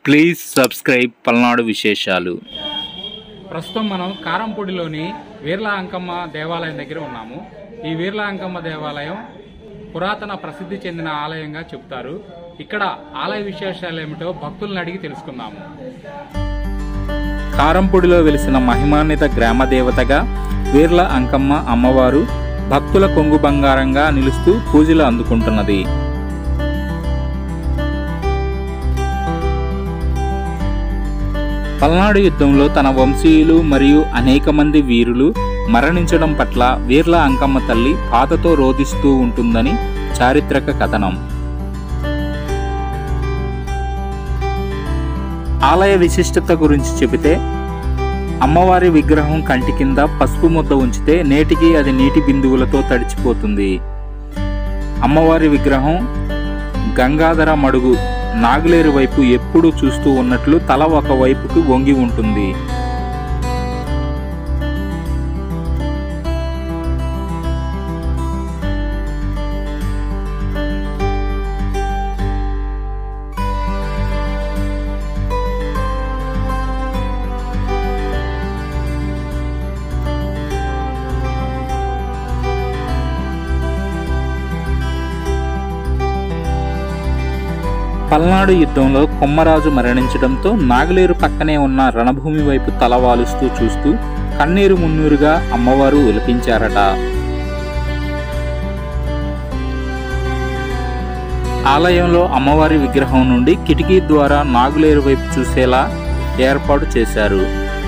please subscribe Palnadu విశేషాలు ప్రస్తుతం మనం కారంపొడిలోని వీర్ల అంకమ్మ దేవాలయం దగ్గర ఉన్నాము ఈ వీర్ల అంకమ్మ దేవాలయం పురాతన ప్రసిద్ధి చెందిన ఆలయంగా చెప్తారు ఇక్కడ ఆలయ విశేషాలు ఏమిటో భక్తులను అడిగి తెలుసుకుందాము కారంపొడిలో వెలిసిన మహిమాన్విత గ్రామ దేవతగా వీర్ల అంకమ్మ అమ్మవారు భక్తుల కొంగు బంగారంగా నిలుస్తూ పూజలు అందుకుంటున్నది పల్నాడు యుద్ధంలో తన వంశీయులు మరియు అనేక మంది వీరులు మరణించడం పట్ల వీర్ల అంకమ్మ తల్లి బాధతో రోధిస్తూ ఉంటుందని చారిత్రక కథనం ఆలయ విశిష్టత గురించి చెబితే అమ్మవారి విగ్రహం కంటి కింద పసుపు ముద్ద ఉంచితే నేటికి అది నీటి బిందువులతో తడిచిపోతుంది అమ్మవారి విగ్రహం గంగాధర మడుగు నాగులేరు వైపు ఎప్పుడూ చూస్తూ ఉన్నట్లు తల ఒక వైపుకు వంగి ఉంటుంది పల్నాడు యుద్ధంలో కొమ్మరాజు మరణించడంతో నాగలేరు పక్కనే ఉన్న రణభూమి వైపు తలవాలుస్తూ చూస్తూ కన్నీరు మున్నీరుగా అమ్మవారు ఒలిపించారట ఆలయంలో అమ్మవారి విగ్రహం నుండి కిటికీ ద్వారా నాగులేరు వైపు చూసేలా ఏర్పాటు చేశారు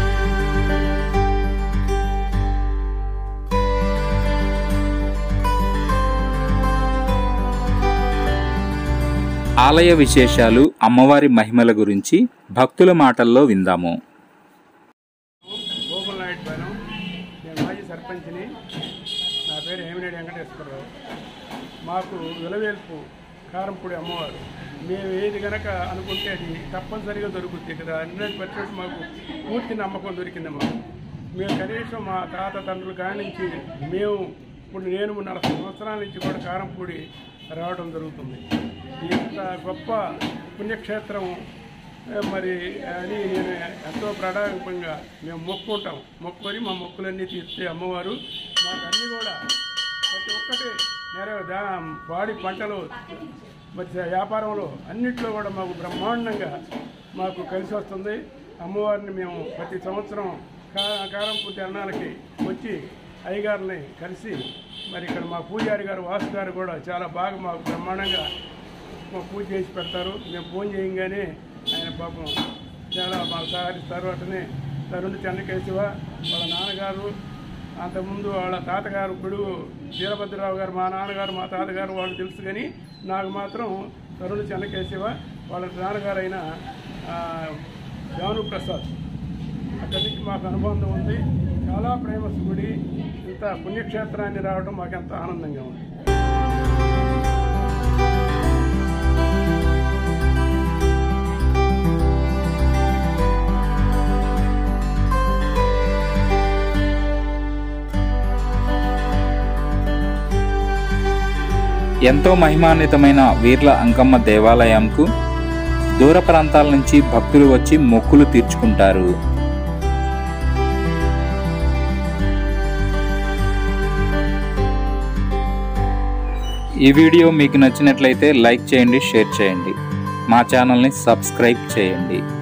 ఆలయ విశేషాలు అమ్మవారి మహిమల గురించి భక్తుల మాటల్లో విందాము గోకుల్ నాయుడు పైన నేను మాజీ సర్పంచ్ని నా పేరు హేమినేడి వెంకటేశ్వరరావు మాకు విలవేల్పు కారంపూడి అమ్మవారు మేము ఏది గనక అనుకుంటే అది తప్పనిసరిగా దొరుకుతుంది ఇక్కడ హండ్రెడ్ పర్సెంట్ మాకు పూర్తి నమ్మకం దొరికింది మాకు మేము కనీసం మా తాత తండ్రులు కానించి మేము ఇప్పుడు నేను నలభై సంవత్సరాల నుంచి కూడా కారంపూడి రావడం జరుగుతుంది ఇంత గొప్ప పుణ్యక్షేత్రం ఏ, మరి అని నేను ఎంతో ప్రణాళికంగా మేము మొక్కుంటాం మొక్కుకొని మా మొక్కులన్నీ తీర్చే అమ్మవారు మాకు అన్నీ కూడా ప్రతి ఒక్కటి నెరవే దా వాడి పంటలు మరి వ్యాపారంలో అన్నిట్లో కూడా మాకు బ్రహ్మాండంగా మాకు కలిసి వస్తుంది అమ్మవారిని మేము ప్రతి సంవత్సరం కా కారంపూర్ తిరణాలకి వచ్చి అయ్యగారిని కలిసి మరి ఇక్కడ మా పూజారి గారు వాసు గారు కూడా చాలా బాగా మాకు బ్రహ్మాండంగా మా పూజ చేసి పెడతారు మేము ఫోన్ చేయంగానే ఆయన పాపం చాలా మాకు సహకరిస్తారు అటనే తరుణ్ చెన్నకేశవ వాళ్ళ నాన్నగారు అంతకుముందు వాళ్ళ తాతగారు ఇప్పుడు వీరభద్రరావు గారు మా నాన్నగారు మా తాతగారు వాళ్ళు తెలుసు కానీ నాకు మాత్రం తరుణ్ చెన్నకేశవ వాళ్ళ నాన్నగారు అయిన ఆ, జాను ప్రసాద్ అక్కడి నుంచి మాకు అనుబంధం ఉంది చాలా ప్రేమ గుడి ఇంత పుణ్యక్షేత్రాన్ని రావడం మాకు ఎంతో ఆనందంగా ఉంది ఎంతో మహిమాన్వితమైన వీర్ల అంకమ్మ దేవాలయంకు దూర ప్రాంతాల నుంచి భక్తులు వచ్చి మొక్కులు తీర్చుకుంటారు ఈ వీడియో మీకు నచ్చినట్లయితే లైక్ చేయండి షేర్ చేయండి మా ఛానల్ని సబ్స్క్రైబ్ చేయండి